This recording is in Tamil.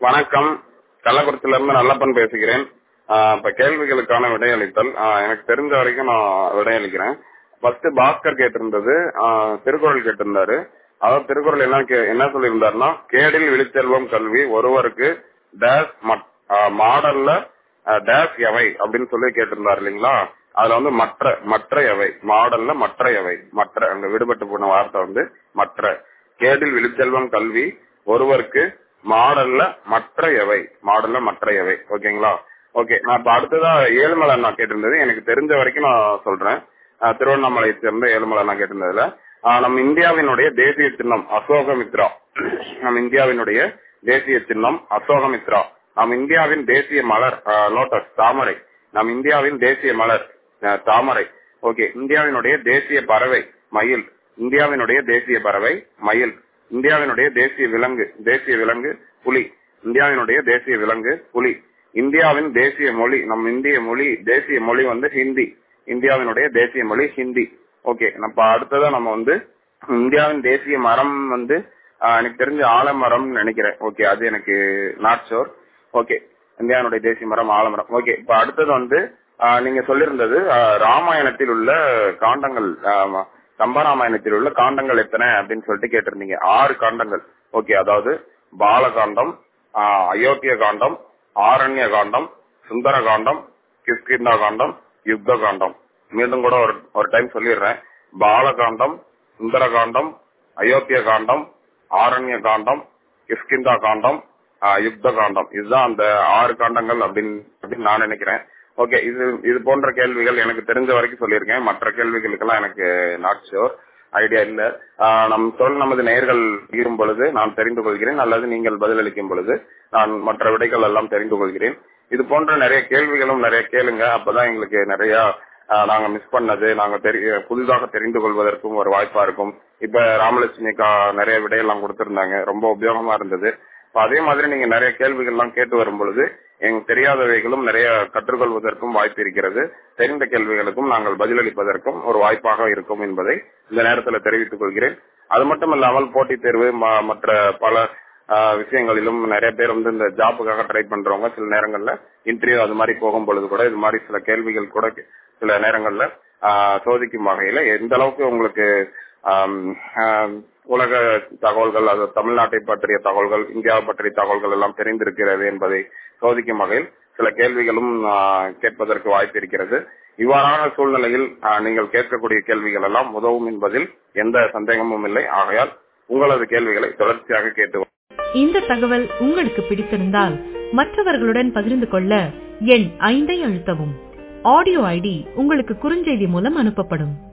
வணக்கம் கள்ளக்குறிச்சியில இருந்து நல்லப்பன் பேசுகிறேன் ஆஹ் இப்ப கேள்விகளுக்கான விடையளித்தல் ஆஹ் எனக்கு தெரிஞ்ச வரைக்கும் நான் விடையளிக்கிறேன் ஃபர்ஸ்ட் பாஸ்கர் கேட்டிருந்தது ஆஹ் திருக்குறள் கேட்டிருந்தாரு அதாவது திருக்குறள் என்ன கே- என்ன சொல்லியிருந்தாருன்னா கேடில் விழிச்செல்வம் கல்வி ஒருவருக்கு டேஷ் மட்- ஆஹ் மாடல்ல ஆஹ் டேஷ் எவை அப்படின்னு சொல்லி கேட்டிருந்தாரு இல்லைங்களா அதுல வந்து மற்ற மற்ற எவை மாடல்ல மற்ற எவை மற்ற அந்த விடுபட்டு போன வார்த்தை வந்து மற்ற கேடில் விழிச்செல்வம் கல்வி ஒருவருக்கு மாடல்ல மற்ற எவை மாடல்ல மற்ற எவை ஓகேங்களா ஓகே நான் இப்ப அடுத்ததா ஏழுமலை நான் கேட்டிருந்தது எனக்கு தெரிஞ்ச வரைக்கும் நான் சொல்றேன் ஆஹ் திருவண்ணாமலையை சேர்ந்த ஏழுமலை நான் கேட்டிருந்ததுல ஆஹ் நம்ம இந்தியாவினுடைய தேசிய சின்னம் அசோகமித்ரா நம்ம இந்தியாவினுடைய தேசிய சின்னம் அசோகமித்ரா நம் இந்தியாவின் தேசிய மலர் லோட்டஸ் தாமரை நம் இந்தியாவின் தேசிய மலர் ஆஹ் தாமரை ஓகே இந்தியாவினுடைய தேசிய பறவை மயில் இந்தியாவினுடைய தேசிய பறவை மயில் இந்தியாவினுடைய தேசிய விலங்கு தேசிய விலங்கு புலி இந்தியாவினுடைய தேசிய விலங்கு புலி இந்தியாவின் தேசிய மொழி நம் இந்திய மொழி தேசிய மொழி வந்து ஹிந்தி இந்தியாவினுடைய தேசிய மொழி ஹிந்தி ஓகே நம்ம அடுத்ததா நம்ம வந்து இந்தியாவின் தேசிய மரம் வந்து ஆஹ், எனக்கு தெரிஞ்ச ஆலமரம்னு நினைக்கிறேன் ஓகே அது எனக்கு நாட் ஷோர் ஓகே இந்தியாவினுடைய தேசிய மரம் ஆலமரம் ஓகே இப்ப அடுத்தது வந்து ஆஹ், நீங்க சொல்லியிருந்தது ஆஹ், ராமாயணத்தில் உள்ள காண்டங்கள் ஆமா, கம்பராமாயணத்தில் உள்ள காண்டங்கள் எத்தனை அப்படின்னு சொல்லிட்டு கேட்டிருந்தீங்க ஆறு காண்டங்கள் ஓகே அதாவது பாலகாண்டம் ஆஹ், அயோத்திய காண்டம் ஆரண்ய காண்டம் சுந்தர காண்டம் கிஷ்கிந்தா காண்டம் யுத்த காண்டம் மீண்டும் கூட ஒரு ஒரு டைம் சொல்லிடுறேன் பாலகாண்டம் சுந்தர காண்டம் அயோத்திய காண்டம் ஆரண்ய காண்டம் கிஷ்கிந்தா காண்டம் ஆஹ், யுத்த காண்டம் இதுதான் அந்த ஆறு காண்டங்கள் அப்படின்னு அப்படின்னு நான் நினைக்கிறேன் ஓகே இது இது போன்ற கேள்விகள் எனக்கு தெரிஞ்ச வரைக்கும் சொல்லியிருக்கேன் மற்ற கேள்விகளுக்கெல்லாம் எனக்கு நாட் ஷுர் ஐடியா இல்ல ஆஹ், நம் சொல் நமது நேர்கள் ஈரும் பொழுது நான் தெரிந்து கொள்கிறேன் அல்லது நீங்கள் பதிலளிக்கும் பொழுது நான் மற்ற விடைகள் எல்லாம் தெரிந்து கொள்கிறேன் இது போன்ற நிறைய கேள்விகளும் நிறைய கேளுங்க அப்பதான் எங்களுக்கு நிறைய ஆஹ், நாங்க மிஸ் பண்ணது நாங்க தெரி- புதிதாக தெரிந்து கொள்வதற்கும் ஒரு வாய்ப்பா இருக்கும் இப்ப ராமலட்சுமிக்கா நிறைய விடையெல்லாம் கொடுத்திருந்தாங்க ரொம்ப உபயோகமா இருந்தது இப்ப அதே மாதிரி நீங்க நிறைய கேள்விகள் எல்லாம் கேட்டு வரும் பொழுது எங்களுக்கு தெரியாதவைகளும் நிறைய கற்றுக்கொள்வதற்கும் வாய்ப்பு இருக்கிறது தெரிந்த கேள்விகளுக்கும் நாங்கள் பதிலளிப்பதற்கும் ஒரு வாய்ப்பாக இருக்கும் என்பதை இந்த நேரத்தில் தெரிவித்துக் கொள்கிறேன் அது மட்டும் இல்லாமல் போட்டித் தேர்வு ம- மற்ற பல ஆஹ், விஷயங்களிலும் நிறைய பேர் வந்து இந்த ஜாப்புக்காக ட்ரை பண்றவங்க சில நேரங்கள்ல இன்டர்வியூ அது மாதிரி போகும் பொழுது கூட இது மாதிரி சில கேள்விகள் கூட சில நேரங்கள்ல ஆஹ், சோதிக்கும் வகையில எந்த அளவுக்கு உங்களுக்கு ஆம், ஆம், உலக தகவல்கள் அது தமிழ்நாட்டை பற்றிய தகவல்கள் இந்தியாவை பற்றிய தகவல்கள் எல்லாம் தெரிந்திருக்கிறது என்பதை சோதிக்கும் வகையில் சில கேள்விகளும் ஆஹ், கேட்பதற்கு வாய்ப்பு இருக்கிறது இவ்வாறான சூழ்நிலையில் ஆஹ், நீங்கள் கேட்கக்கூடிய கேள்விகள் எல்லாம் உதவும் என்பதில் எந்த சந்தேகமும் இல்லை ஆகையால் உங்களது கேள்விகளை தொடர்ச்சியாக கேட்டு இந்த தகவல் உங்களுக்கு பிடித்திருந்தால் மற்றவர்களுடன் பகிர்ந்து கொள்ள எண் ஐந்தை அழுத்தவும் ஆடியோ ஐடி உங்களுக்கு குறுஞ்செய்தி மூலம் அனுப்பப்படும்